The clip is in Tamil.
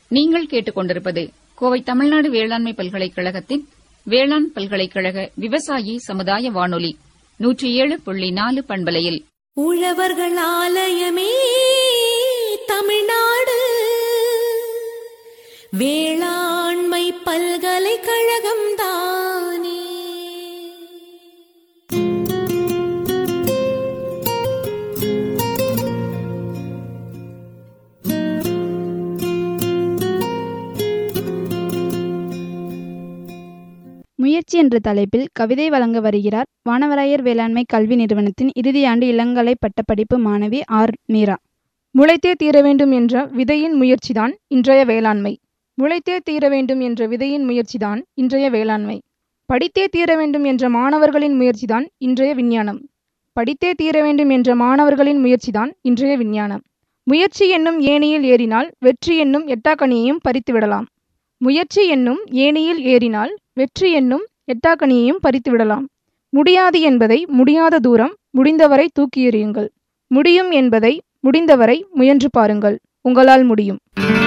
நீங்கள் கேட்டுக்கொண்டிருப்பது கோவை தமிழ்நாடு வேளாண்மை பல்கலைக்கழகத்தின் வேளாண் பல்கலைக்கழக விவசாயி சமுதாய வானொலி நூற்றி ஏழு புள்ளி நாலு பண்பலையில் உழவர்கள் ஆலயமே தமிழ்நாடு வேளாண்மை பல்கலைக்கழகம் தானே முயற்சி என்ற தலைப்பில் கவிதை வழங்க வருகிறார் வானவராயர் வேளாண்மை கல்வி நிறுவனத்தின் இறுதியாண்டு இளங்கலை பட்டப்படிப்பு மாணவி ஆர் மீரா முளைத்தே தீர வேண்டும் என்ற விதையின் முயற்சிதான் இன்றைய வேளாண்மை முளைத்தே தீர வேண்டும் என்ற விதையின் முயற்சிதான் இன்றைய வேளாண்மை படித்தே தீர வேண்டும் என்ற மாணவர்களின் முயற்சிதான் இன்றைய விஞ்ஞானம் படித்தே தீர வேண்டும் என்ற மாணவர்களின் முயற்சிதான் இன்றைய விஞ்ஞானம் முயற்சி என்னும் ஏணியில் ஏறினால் வெற்றி என்னும் எட்டாக்கனியையும் பறித்து விடலாம் முயற்சி என்னும் ஏணியில் ஏறினால் வெற்றி என்னும் எட்டாக்கனியையும் பறித்து விடலாம் முடியாது என்பதை முடியாத தூரம் முடிந்தவரை தூக்கி எறியுங்கள் முடியும் என்பதை முடிந்தவரை முயன்று பாருங்கள் உங்களால் முடியும்